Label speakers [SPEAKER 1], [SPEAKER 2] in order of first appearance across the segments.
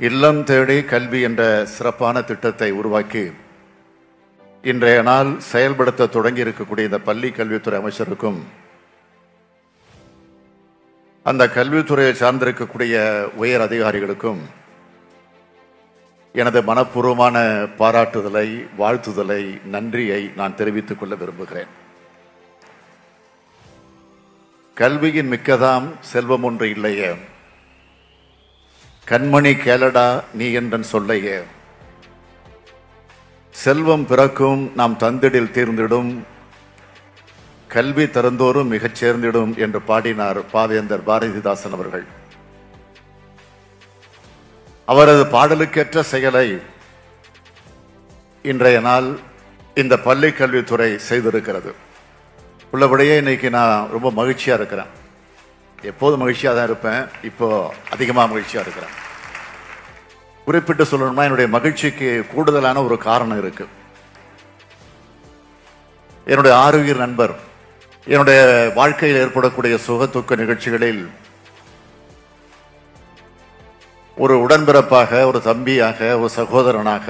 [SPEAKER 1] இல்லம் தேடி கல்வி என்ற சிறப்பான திட்டத்தை உருவாக்கி இன்றைய நாள் செயல்படுத்த தொடங்கி இருக்கக்கூடிய இந்த பள்ளி கல்வித்துறை அமைச்சருக்கும் அந்த கல்வித்துறையை சார்ந்திருக்கக்கூடிய உயர் அதிகாரிகளுக்கும் எனது மனப்பூர்வமான பாராட்டுதலை வாழ்த்துதலை நன்றியை நான் தெரிவித்துக் கொள்ள விரும்புகிறேன் கல்வியின் மிக்கதாம் செல்வம் ஒன்று இல்லையே கண்மணி கேளடா நீ என்றன் சொல்லையே செல்வம் பிறக்கும் நாம் தந்திடில் தீர்ந்திடும் கல்வி தருந்தோறும் மிகச் சேர்ந்திடும் என்று பாடினார் பாவேந்தர் பாரதிதாசன் அவர்கள் அவரது பாடலுக்கேற்ற செயலை இன்றைய நாள் இந்த பள்ளி கல்வித்துறை செய்திருக்கிறது உள்ளபடியே இன்னைக்கு நான் ரொம்ப மகிழ்ச்சியா இருக்கிறேன் எப்போதும் மகிழ்ச்சியாக தான் இருப்பேன் இப்போ அதிகமாக மகிழ்ச்சியாக இருக்கிறேன் குறிப்பிட்டு சொல்லணும்னா என்னுடைய மகிழ்ச்சிக்கு கூடுதலான ஒரு காரணம் இருக்கு என்னுடைய ஆரோக்கிய நண்பர் என்னுடைய வாழ்க்கையில் ஏற்படக்கூடிய சுகத்துக்க நிகழ்ச்சிகளில் ஒரு உடன்பிறப்பாக ஒரு தம்பியாக ஒரு சகோதரனாக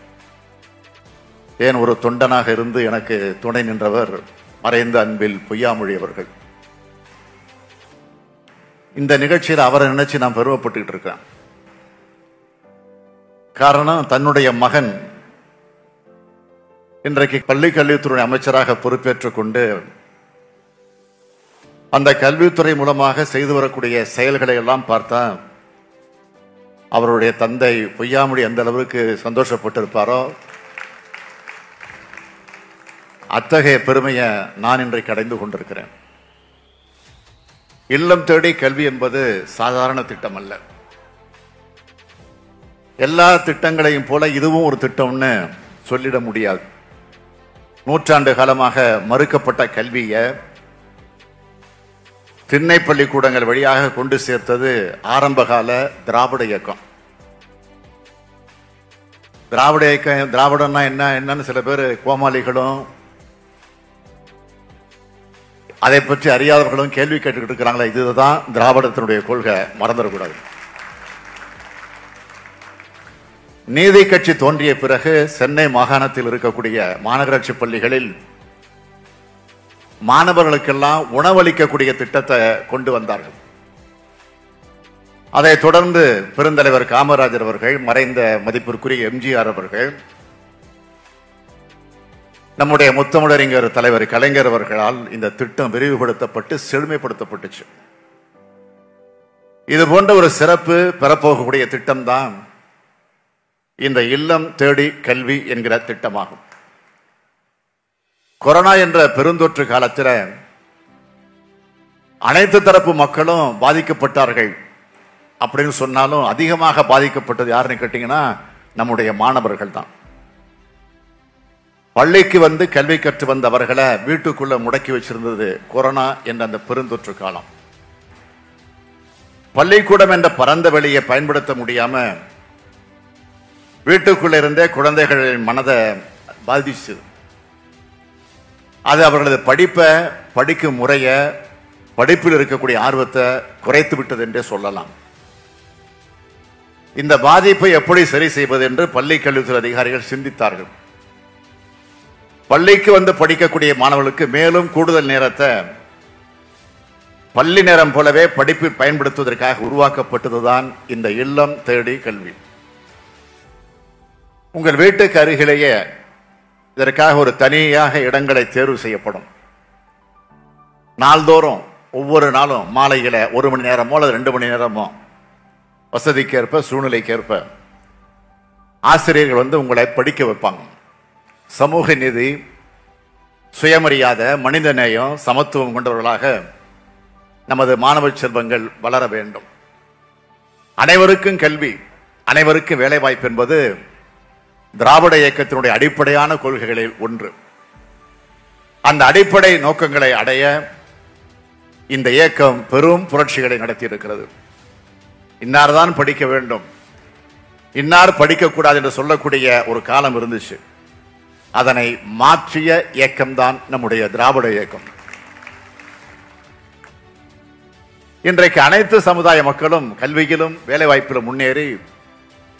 [SPEAKER 1] ஏன் ஒரு தொண்டனாக இருந்து எனக்கு துணை நின்றவர் மறைந்த அன்பில் பொய்யாமொழி அவர்கள் இந்த நிகழ்ச்சியில் அவரை நினைச்சு நான் பெருமைப்பட்டுக்கிட்டு இருக்கேன் காரணம் தன்னுடைய மகன் இன்றைக்கு பள்ளி கல்வித்துறை அமைச்சராக பொறுப்பேற்றுக் கொண்டு அந்த கல்வித்துறை மூலமாக செய்து வரக்கூடிய செயல்களை எல்லாம் பார்த்தா அவருடைய தந்தை பொய்யாமொழி எந்த அளவுக்கு சந்தோஷப்பட்டிருப்பாரோ அத்தகைய பெருமையை நான் இன்றைக்கு அடைந்து கொண்டிருக்கிறேன் இல்லம் தேடி கல்வி என்பது சாதாரண திட்டம் அல்ல எல்லா திட்டங்களையும் போல இதுவும் ஒரு திட்டம்னு சொல்லிட முடியாது நூற்றாண்டு காலமாக மறுக்கப்பட்ட கல்வியை திண்ணை பள்ளிக்கூடங்கள் வழியாக கொண்டு சேர்த்தது ஆரம்பகால திராவிட இயக்கம் திராவிட இயக்கம் திராவிடம்னா என்ன என்னன்னு சில பேர் கோமாளிகளும் அதை பற்றி அறியாதவர்களும் கேள்வி கேட்டுக்கிட்டு இருக்கிறாங்களா இதுதான் திராவிடத்தினுடைய கொள்கை மறந்துடக்கூடாது நீதி கட்சி தோன்றிய பிறகு சென்னை மாகாணத்தில் இருக்கக்கூடிய மாநகராட்சி பள்ளிகளில் மாணவர்களுக்கெல்லாம் உணவளிக்கக்கூடிய திட்டத்தை கொண்டு வந்தார்கள் அதைத் தொடர்ந்து பெருந்தலைவர் காமராஜர் அவர்கள் மறைந்த மதிப்பிற்குரிய எம்ஜிஆர் அவர்கள் நம்முடைய முத்தமிழறிஞர் தலைவர் கலைஞர் அவர்களால் இந்த திட்டம் விரிவுபடுத்தப்பட்டு செழுமைப்படுத்தப்பட்டுச்சு இது போன்ற ஒரு சிறப்பு பெறப்போகக்கூடிய திட்டம்தான் இந்த இல்லம் தேடி கல்வி என்கிற திட்டமாகும் கொரோனா என்ற பெருந்தொற்று காலத்தில் அனைத்து தரப்பு மக்களும் பாதிக்கப்பட்டார்கள் அப்படின்னு சொன்னாலும் அதிகமாக பாதிக்கப்பட்டது யாருன்னு கேட்டீங்கன்னா நம்முடைய மாணவர்கள் தான் பள்ளிக்கு வந்து கல்வி கற்று வந்தவர்களை வீட்டுக்குள்ள முடக்கி வச்சிருந்தது கொரோனா என்ற அந்த பெருந்தொற்று காலம் பள்ளிக்கூடம் என்ற பரந்த வெளியை பயன்படுத்த முடியாம வீட்டுக்குள்ள இருந்தே குழந்தைகளின் மனதை பாதிச்சு அது அவர்களது படிப்பை படிக்கும் முறைய படிப்பில் இருக்கக்கூடிய ஆர்வத்தை குறைத்து விட்டது என்றே சொல்லலாம் இந்த பாதிப்பை எப்படி சரி செய்வது என்று பள்ளி கல்வித்துறை அதிகாரிகள் சிந்தித்தார்கள் பள்ளிக்கு வந்து படிக்கக்கூடிய மாணவர்களுக்கு மேலும் கூடுதல் நேரத்தை பள்ளி நேரம் போலவே படிப்பில் பயன்படுத்துவதற்காக உருவாக்கப்பட்டதுதான் இந்த இல்லம் தேடி கல்வி உங்கள் வீட்டுக்கு அருகிலேயே இதற்காக ஒரு தனியாக இடங்களை தேர்வு செய்யப்படும் நாள்தோறும் ஒவ்வொரு நாளும் மாலையில ஒரு மணி நேரமோ அல்லது ரெண்டு மணி நேரமோ வசதிக்கேற்ப சூழ்நிலைக்கேற்ப ஆசிரியர்கள் வந்து உங்களை படிக்க வைப்பாங்க சமூக நீதி சுயமரியாதை மனித நேயம் சமத்துவம் கொண்டவர்களாக நமது மாணவ செல்வங்கள் வளர வேண்டும் அனைவருக்கும் கல்வி அனைவருக்கும் வேலைவாய்ப்பு என்பது திராவிட இயக்கத்தினுடைய அடிப்படையான கொள்கைகளில் ஒன்று அந்த அடிப்படை நோக்கங்களை அடைய இந்த இயக்கம் பெரும் புரட்சிகளை நடத்தியிருக்கிறது இன்னார் தான் படிக்க வேண்டும் இன்னார் படிக்கக்கூடாது என்று சொல்லக்கூடிய ஒரு காலம் இருந்துச்சு அதனை மாற்றிய இயக்கம்தான் நம்முடைய திராவிட இயக்கம் இன்றைக்கு அனைத்து சமுதாய மக்களும் கல்வியிலும் வேலைவாய்ப்பிலும் முன்னேறி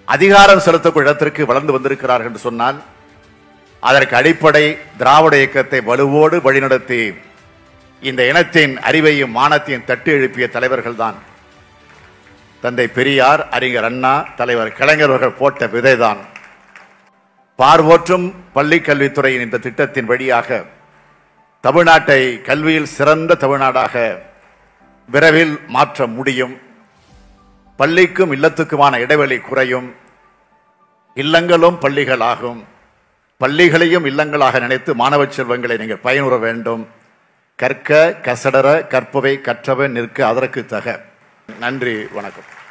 [SPEAKER 1] அதிகாரம் செலுத்தக்கூடிய இடத்திற்கு வளர்ந்து வந்திருக்கிறார்கள் என்று சொன்னால் அதற்கு அடிப்படை திராவிட இயக்கத்தை வலுவோடு வழிநடத்தி இந்த இனத்தின் அறிவையும் மானத்தையும் தட்டி எழுப்பிய தலைவர்கள் தான் தந்தை பெரியார் அறிஞர் அண்ணா தலைவர் கலைஞர் அவர்கள் போட்ட விதைதான் பார்வோற்றும் பள்ளி கல்வித்துறையின் இந்த திட்டத்தின் வழியாக தமிழ்நாட்டை கல்வியில் சிறந்த தமிழ்நாடாக விரைவில் மாற்ற முடியும் பள்ளிக்கும் இல்லத்துக்குமான இடைவெளி குறையும் இல்லங்களும் பள்ளிகளாகும் பள்ளிகளையும் இல்லங்களாக நினைத்து மாணவ செல்வங்களை நீங்கள் பயனுற வேண்டும் கற்க கசடர கற்பவை கற்றவை நிற்க அதற்கு தக நன்றி வணக்கம்